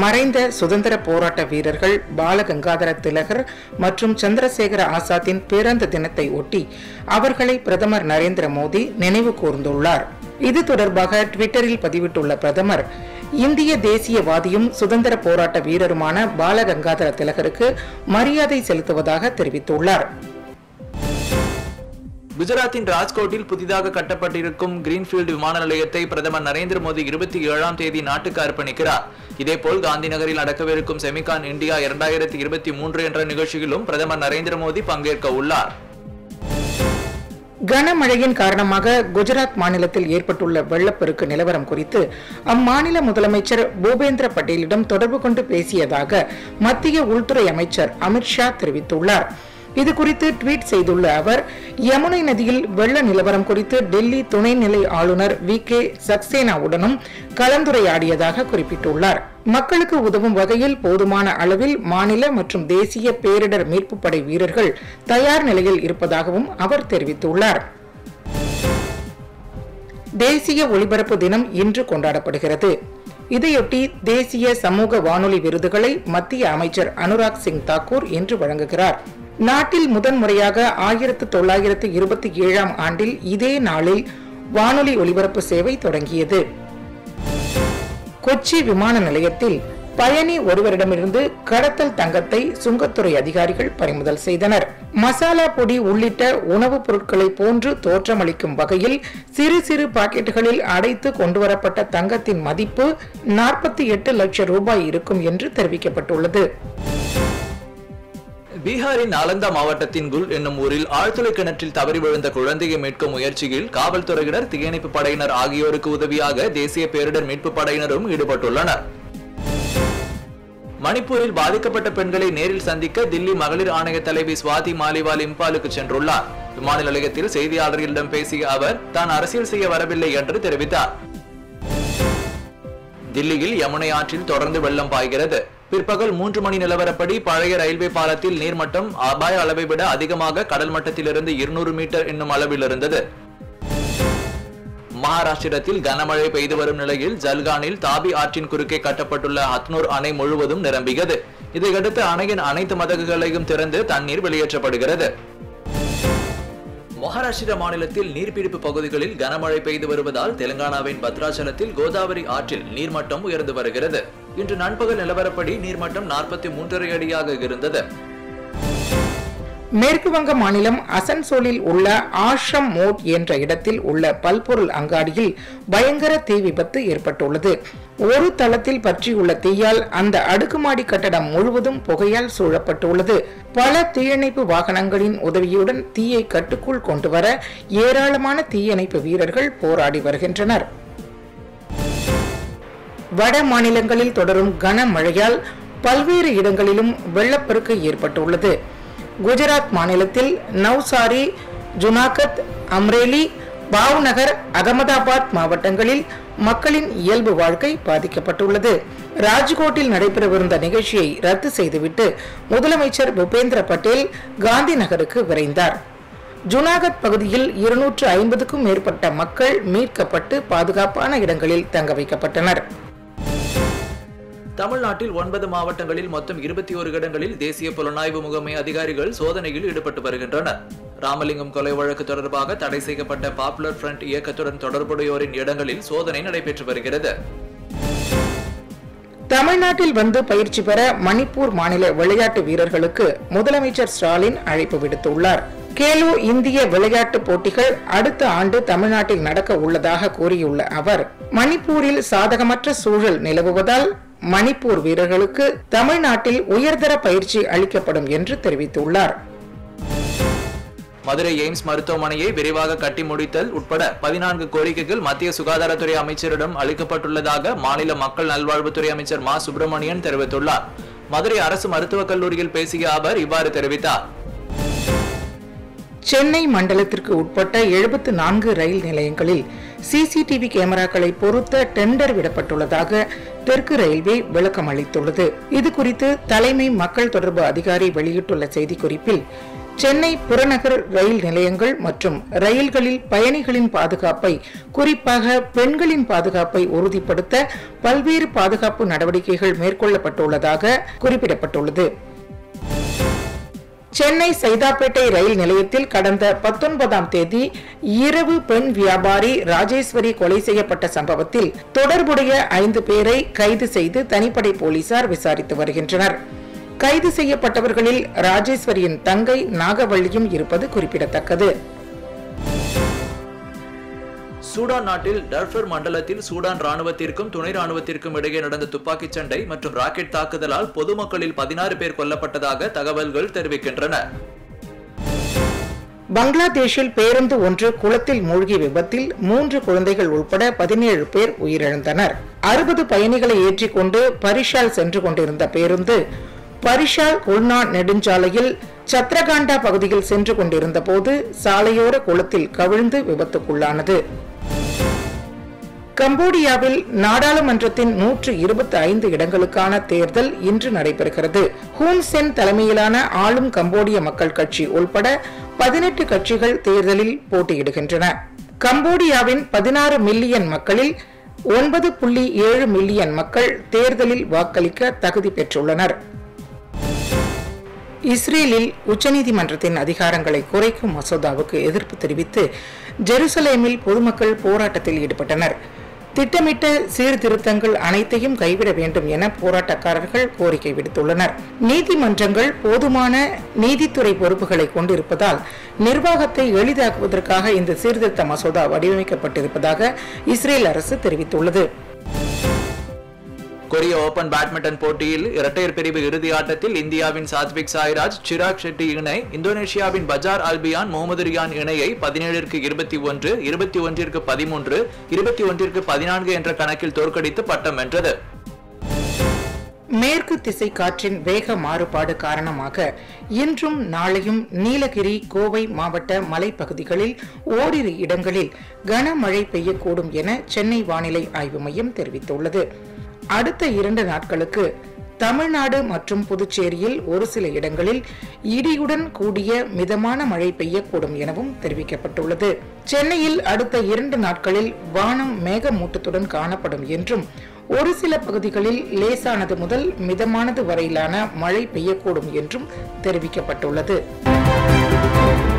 மறைந்த சுதந்திர போராட்ட வீரர்கள் பாலகங்காதர திலகர் மற்றும் சந்திரசேகர ஆசாத்தின் பிறந்த தினத்தை ஒட்டி அவர்களை பிரதமர் நரேந்திர மோடி நினைவு கூர்ந்துள்ளார் இது தொடர்பாக ட்விட்டரில் பதிவிட்டுள்ள பிரதமர் இந்திய தேசியவாதியும் சுதந்திர போராட்ட வீரருமான பாலகங்காதர திலகருக்கு மரியாதை செலுத்துவதாக தெரிவித்துள்ளார் குஜராத்தின் ராஜ்கோட்டில் புதிதாக கட்டப்பட்டிருக்கும் கிரீன்ஃபீல்டு விமான நிலையத்தை பிரதமர் நரேந்திர மோடி இருபத்தி ஏழாம் தேதி நாட்டுக்கு அர்ப்பணிக்கிறார் இதேபோல் காந்தி நகரில் நடக்கவிருக்கும் செமிகான் இந்தியா இரண்டாயிரத்தி இருபத்தி மூன்று என்ற நிகழ்ச்சியிலும் பிரதமர் நரேந்திர மோடி பங்கேற்க உள்ளார் கனமழையின் காரணமாக குஜராத் மாநிலத்தில் ஏற்பட்டுள்ள வெள்ளப்பெருக்கு நிலவரம் குறித்து அம்மாநில முதலமைச்சர் பூபேந்திர பட்டேலிடம் தொடர்பு கொண்டு பேசியதாக மத்திய உள்துறை அமைச்சர் அமித்ஷா தெரிவித்துள்ளார் இது குறித்து ட்வீட் செய்துள்ள அவர் யமுனை நதியில் வெள்ள நிலவரம் குறித்து டெல்லி துணைநிலை ஆளுநர் வி கே சக்சேனாவுடனும் கலந்துரையாடியதாக குறிப்பிட்டுள்ளார் மக்களுக்கு உதவும் வகையில் போதுமான அளவில் மாநில மற்றும் தேசிய பேரிடர் மீட்புப் படை வீரர்கள் தயார் நிலையில் இருப்பதாகவும் அவர் தெரிவித்துள்ளார் தேசிய ஒலிபரப்பு தினம் இன்று கொண்டாடப்படுகிறது இதையொட்டி தேசிய சமூக வானொலி விருதுகளை மத்திய அமைச்சர் அனுராக் சிங் தாக்கூர் இன்று வழங்குகிறார் நாட்டில் முதன்முறையாக ஆயிரத்து தொள்ளாயிரத்து இருபத்தி ஏழாம் ஆண்டில் இதே நாளில் வானொலி ஒலிபரப்பு சேவை தொடங்கியது கொச்சி விமான நிலையத்தில் பயணி ஒருவரிடமிருந்து கடத்தல் தங்கத்தை சுங்கத்துறை அதிகாரிகள் பறிமுதல் செய்தனர் மசாலா பொடி உள்ளிட்ட உணவுப் பொருட்களை போன்று தோற்றமளிக்கும் வகையில் சிறு சிறு பாக்கெட்டுகளில் அடைத்து கொண்டுவரப்பட்ட தங்கத்தின் மதிப்பு நாற்பத்தி எட்டு லட்சம் ரூபாய் இருக்கும் என்று தெரிவிக்கப்பட்டுள்ளது பீகாரின் நாலந்தா மாவட்டத்தின் குல் என்னும் ஊரில் ஆழ்துளை கிணற்றில் தவறி விழுந்த குழந்தையை மீட்கும் முயற்சியில் காவல்துறையினர் தீயணைப்பு படையினர் ஆகியோருக்கு உதவியாக தேசிய பேரிடர் மீட்பு படையினரும் ஈடுபட்டுள்ளனர் மணிப்பூரில் பாதிக்கப்பட்ட பெண்களை நேரில் சந்திக்க தில்லி மகளிர் ஆணைய தலைவி சுவாதி மாலிவால் இம்பாலுக்கு சென்றுள்ளார் விமான நிலையத்தில் செய்தியாளர்களிடம் பேசிய அவர் தான் அரசியல் செய்ய வரவில்லை என்று தெரிவித்தார் தில்லியில் யமுனை ஆற்றில் தொடர்ந்து வெள்ளம் பாய்கிறது பிற்பகல் மூன்று மணி நிலவரப்படி பழைய ரயில்வே பாலத்தில் நீர்மட்டம் அபாய அளவை விட அதிகமாக கடல் மட்டத்திலிருந்து இருநூறு மீட்டர் என்னும் அளவில் இருந்தது மகாராஷ்டிரத்தில் கனமழை பெய்து வரும் நிலையில் ஜல்கானில் தாபி ஆற்றின் குறுக்கே கட்டப்பட்டுள்ள ஹத்னூர் அணை முழுவதும் நிரம்பியது இதையடுத்து அணையின் அனைத்து மதகுகளையும் திறந்து தண்ணீர் வெளியேற்றப்படுகிறது மகாராஷ்டிர மாநிலத்தில் நீர்பிடிப்பு பகுதிகளில் கனமழை பெய்து வருவதால் தெலுங்கானாவின் பத்ராச்சலத்தில் கோதாவரி ஆற்றில் நீர்மட்டம் உயர்ந்து வருகிறது இன்று நண்பகல் நிலவரப்படி நீர்மட்டம் நாற்பத்தி மூன்றரை அடியாக இருந்தது மேற்கு வங்க மாநிலம் அசன்சோலில் உள்ள ஆஷ்ரம் மோட் என்ற இடத்தில் உள்ள பல்பொருள் அங்காடியில் பயங்கர தீ விபத்து ஏற்பட்டுள்ளது ஒரு தளத்தில் பற்றியுள்ள தீயால் அந்த அடுக்குமாடி கட்டடம் முழுவதும் புகையால் சூழப்பட்டுள்ளது பல தீயணைப்பு வாகனங்களின் உதவியுடன் தீயை கட்டுக்குள் கொண்டு வர ஏராளமான தீயணைப்பு வீரர்கள் போராடி வருகின்றனர் வட மாநிலங்களில் தொடரும் கனமழையால் பல்வேறு இடங்களிலும் வெள்ளப்பெருக்கு ஏற்பட்டுள்ளது குஜராத் மாநிலத்தில் நவ்சாரி ஜுனாகத் அம்ரேலி பாவ்நகர் அகமதாபாத் மாவட்டங்களில் மக்களின் இயல்பு வாழ்க்கை பாதிக்கப்பட்டுள்ளது ராஜ்கோட்டில் நடைபெறவிருந்த நிகழ்ச்சியை ரத்து செய்துவிட்டு முதலமைச்சர் பூபேந்திர பட்டேல் காந்தி நகருக்கு விரைந்தார் ஜுனாகத் பகுதியில் இருநூற்று ஐம்பதுக்கும் மேற்பட்ட மக்கள் மீட்கப்பட்டு பாதுகாப்பான இடங்களில் தங்க வைக்கப்பட்டனர் தமிழ்நாட்டில் ஒன்பது மாவட்டங்களில் மொத்தம் இருபத்தி ஒரு இடங்களில் தேசிய புலனாய்வு முகமை அதிகாரிகள் சோதனையில் ஈடுபட்டு வருகின்றனர் ராமலிங்கம் கொலை வழக்கு தொடர்பாக தடை செய்யப்பட்ட பாப்புலர் ஃப்ரண்ட் இயக்கத்துடன் தொடர்புடையோரின் இடங்களில் சோதனை நடைபெற்று வருகிறது தமிழ்நாட்டில் வந்து பயிற்சி பெற மணிப்பூர் மாநில விளையாட்டு வீரர்களுக்கு முதலமைச்சர் ஸ்டாலின் அழைப்பு விடுத்துள்ளார் கேலோ இந்திய விளையாட்டு போட்டிகள் அடுத்த ஆண்டு தமிழ்நாட்டில் நடக்க உள்ளதாக கூறியுள்ள அவர் மணிப்பூரில் சாதகமற்ற சூழல் நிலவுவதால் மணிப்பூர் வீரர்களுக்கு தமிழ்நாட்டில் உயர்தர பயிற்சி அளிக்கப்படும் என்று தெரிவித்துள்ளார் மதுரை எய்ம்ஸ் மருத்துவமனையை விரைவாக கட்டி முடித்தல் உட்பட பதினான்கு கோரிக்கைகள் மத்திய சுகாதாரத்துறை அமைச்சரிடம் அளிக்கப்பட்டுள்ளதாக மாநில மக்கள் நல்வாழ்வுத்துறை அமைச்சர் மா சுப்பிரமணியன் தெரிவித்துள்ளார் மதுரை அரசு மருத்துவக் கல்லூரியில் பேசிய அவர் இவ்வாறு தெரிவித்தார் சென்னை மண்டலத்திற்கு உட்பட்ட எழுபத்து நான்கு ரயில் நிலையங்களில் சிசிடிவி கேமராக்களை பொருத்த டெண்டர் விடப்பட்டுள்ளதாக தெற்கு ரயில்வே விளக்கம் அளித்துள்ளது இது குறித்து தலைமை மக்கள் தொடர்பு அதிகாரி வெளியிட்டுள்ள செய்திக்குறிப்பில் சென்னை புறநகர் ரயில் நிலையங்கள் மற்றும் ரயில்களில் பயணிகளின் பாதுகாப்பை குறிப்பாக பெண்களின் பாதுகாப்பை உறுதிப்படுத்த பல்வேறு பாதுகாப்பு நடவடிக்கைகள் மேற்கொள்ளப்பட்டுள்ளதாக குறிப்பிடப்பட்டுள்ளது சென்னை சைதாப்பேட்டை ரயில் நிலையத்தில் கடந்த பத்தொன்பதாம் தேதி இரவு பெண் வியாபாரி ராஜேஸ்வரி கொலை செய்யப்பட்ட சம்பவத்தில் தொடர்புடைய ஐந்து பேரை கைது செய்து தனிப்படை போலீசார் விசாரித்து வருகின்றனர் கைது செய்யப்பட்டவர்களில் ராஜேஸ்வரியின் தங்கை நாகவள்ளியும் இருப்பது குறிப்பிடத்தக்கது சூடான் நாட்டில் டர்ஃபர் மண்டலத்தில் சூடான் ராணுவத்திற்கும் துணை ராணுவத்திற்கும் இடையே நடந்த துப்பாக்கிச் சண்டை மற்றும் ராக்கெட் தாக்குதலால் பொதுமக்களில் பதினாறு பேர் கொல்லப்பட்டதாக தகவல்கள் தெரிவிக்கின்றன பங்களாதேஷில் பேருந்து ஒன்று குளத்தில் மூழ்கிய விபத்தில் மூன்று குழந்தைகள் உட்பட பதினேழு பேர் உயிரிழந்தனர் அறுபது பயணிகளை ஏற்றிக்கொண்டு பரிஷால் சென்று கொண்டிருந்த பேருந்து பரிஷால் குல்னா நெடுஞ்சாலையில் சத்ரகாண்டா பகுதியில் சென்று கொண்டிருந்த போது சாலையோர குளத்தில் கவிழ்ந்து விபத்துக்குள்ளானது கம்போடியாவில் நாடாளுமன்றத்தின் நூற்று இருபத்தி ஐந்து இடங்களுக்கான தேர்தல் இன்று நடைபெறுகிறது ஹூன் சென் தலைமையிலான ஆளும் கம்போடிய மக்கள் கட்சி உள்பட பதினெட்டு கட்சிகள் தேர்தலில் போட்டியிடுகின்றன கம்போடியாவின் பதினாறு மில்லியன் மக்களில் ஒன்பது புள்ளி ஏழு மில்லியன் மக்கள் தேர்தலில் வாக்களிக்க தகுதி பெற்றுள்ளனர் இஸ்ரேலில் உச்சநீதிமன்றத்தின் அதிகாரங்களை குறைக்கும் மசோதாவுக்கு எதிர்ப்பு தெரிவித்து ஜெருசலேமில் பொதுமக்கள் போராட்டத்தில் ஈடுபட்டனர் திட்டமிட்ட சீர்திருத்தங்கள் அனைத்தையும் கைவிட வேண்டும் என போராட்டக்காரர்கள் கோரிக்கை விடுத்துள்ளனர் நீதிமன்றங்கள் போதுமான நீதித்துறை பொறுப்புகளை கொண்டிருப்பதால் நிர்வாகத்தை எளிதாக்குவதற்காக இந்த சீர்திருத்த மசோதா வடிவமைக்கப்பட்டிருப்பதாக இஸ்ரேல் அரசு தெரிவித்துள்ளது கொரிய ஓபன் பேட்மிண்டன் போட்டியில் இரட்டையர் பிரிவு இறுதி ஆட்டத்தில் இந்தியாவின் சாத்விக் சாய்ராஜ் சிராக் ஷெட்டி இணை இந்தோனேஷியாவின் பஜார் அல்பியான் முகமது ரியான் இணையை பதினேழிற்கு இருபத்தி ஒன்று இருபத்தி ஒன்றிற்கு பதிமூன்று இருபத்தி ஒன்றிற்கு பதினான்கு என்ற கணக்கில் தோற்கடித்து பட்டம் வென்றது மேற்கு திசை காற்றின் வேக மாறுபாடு காரணமாக இன்றும் நாளையும் நீலகிரி கோவை மாவட்ட மலைப்பகுதிகளில் ஓரிரு இடங்களில் கனமழை பெய்யக்கூடும் என சென்னை வானிலை ஆய்வு மையம் தெரிவித்துள்ளது அடுத்த இரண்டு நாட்களுக்கு தமிழ்நாடு மற்றும் புதுச்சேரியில் ஒரு சில இடங்களில் இடியுடன் கூடிய மிதமான மழை பெய்யக்கூடும் எனவும் தெரிவிக்கப்பட்டுள்ளது சென்னையில் அடுத்த இரண்டு நாட்களில் வானம் மேகமூட்டத்துடன் காணப்படும் என்றும் ஒரு சில பகுதிகளில் லேசானது முதல் மிதமானது வரையிலான மழை பெய்யக்கூடும் என்றும் தெரிவிக்கப்பட்டுள்ளது